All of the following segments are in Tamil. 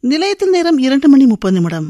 நிலையத்தில் நேரம் இரண்டு மணி முப்பது நிமிடம்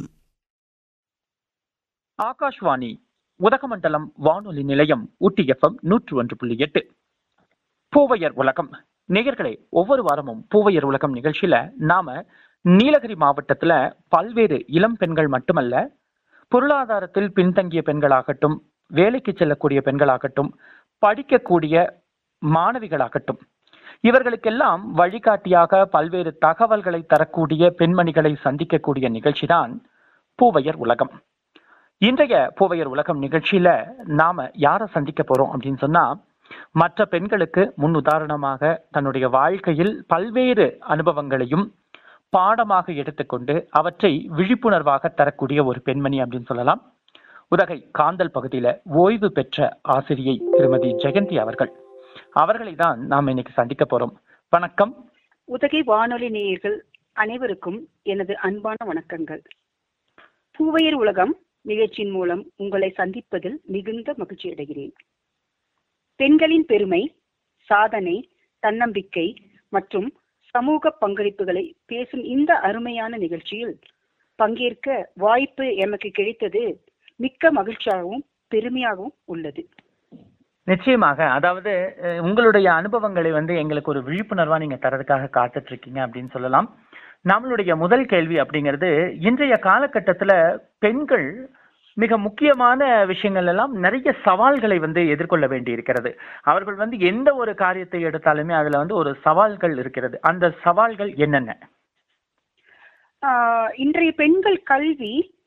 ஆகாஷ்வாணி உதகமண்டலம் வானொலி நிலையம் ஊட்டி எஃப்எம் நூற்று ஒன்று புள்ளி எட்டு பூவையர் உலகம் நேயர்களே ஒவ்வொரு வாரமும் பூவையர் உலகம் நிகழ்ச்சியில நாம நீலகிரி மாவட்டத்துல பல்வேறு இளம் பெண்கள் மட்டுமல்ல பொருளாதாரத்தில் பின்தங்கிய பெண்களாகட்டும் வேலைக்கு செல்லக்கூடிய பெண்களாகட்டும் படிக்கக்கூடிய மாணவிகளாகட்டும் இவர்களுக்கெல்லாம் வழிகாட்டியாக பல்வேறு தகவல்களை தரக்கூடிய பெண்மணிகளை சந்திக்கக்கூடிய நிகழ்ச்சிதான் பூவையர் உலகம் இன்றைய பூவையர் உலகம் நிகழ்ச்சியில நாம யாரை சந்திக்க போறோம் அப்படின்னு சொன்னா மற்ற பெண்களுக்கு முன் உதாரணமாக தன்னுடைய வாழ்க்கையில் பல்வேறு அனுபவங்களையும் பாடமாக எடுத்துக்கொண்டு அவற்றை விழிப்புணர்வாக தரக்கூடிய ஒரு பெண்மணி அப்படின்னு சொல்லலாம் உதகை காந்தல் பகுதியில ஓய்வு பெற்ற ஆசிரியை திருமதி ஜெயந்தி அவர்கள் அவர்களை தான் நாம் இன்னைக்கு சந்திக்க போறோம் வணக்கம் உதகை வானொலி நேயர்கள் அனைவருக்கும் எனது அன்பான வணக்கங்கள் பூவையர் உலகம் நிகழ்ச்சியின் மூலம் உங்களை சந்திப்பதில் மிகுந்த மகிழ்ச்சி அடைகிறேன் பெண்களின் பெருமை சாதனை தன்னம்பிக்கை மற்றும் சமூக பங்களிப்புகளை பேசும் இந்த அருமையான நிகழ்ச்சியில் பங்கேற்க வாய்ப்பு எமக்கு கிடைத்தது மிக்க மகிழ்ச்சியாகவும் பெருமையாகவும் உள்ளது நிச்சயமாக அதாவது அஹ், உங்களுடைய அனுபவங்களை வந்து எங்களுக்கு ஒரு விழிப்புணர்வா நீங்க தரதுக்காக காத்துட்டு இருக்கீங்க அப்படின்னு சொல்லலாம் நம்மளுடைய முதல் கேள்வி அப்படிங்கிறது இன்றைய காலகட்டத்துல பெண்கள் மிக முக்கியமான விஷயங்கள் எல்லாம் நிறைய சவால்களை வந்து எதிர்கொள்ள வேண்டி இருக்கிறது அவர்கள் வந்து எந்த ஒரு காரியத்தை எடுத்தாலுமே அதுல வந்து ஒரு சவால்கள் இருக்கிறது அந்த சவால்கள் என்னென்ன ஆஹ் இன்றைய பெண்கள் கல்வி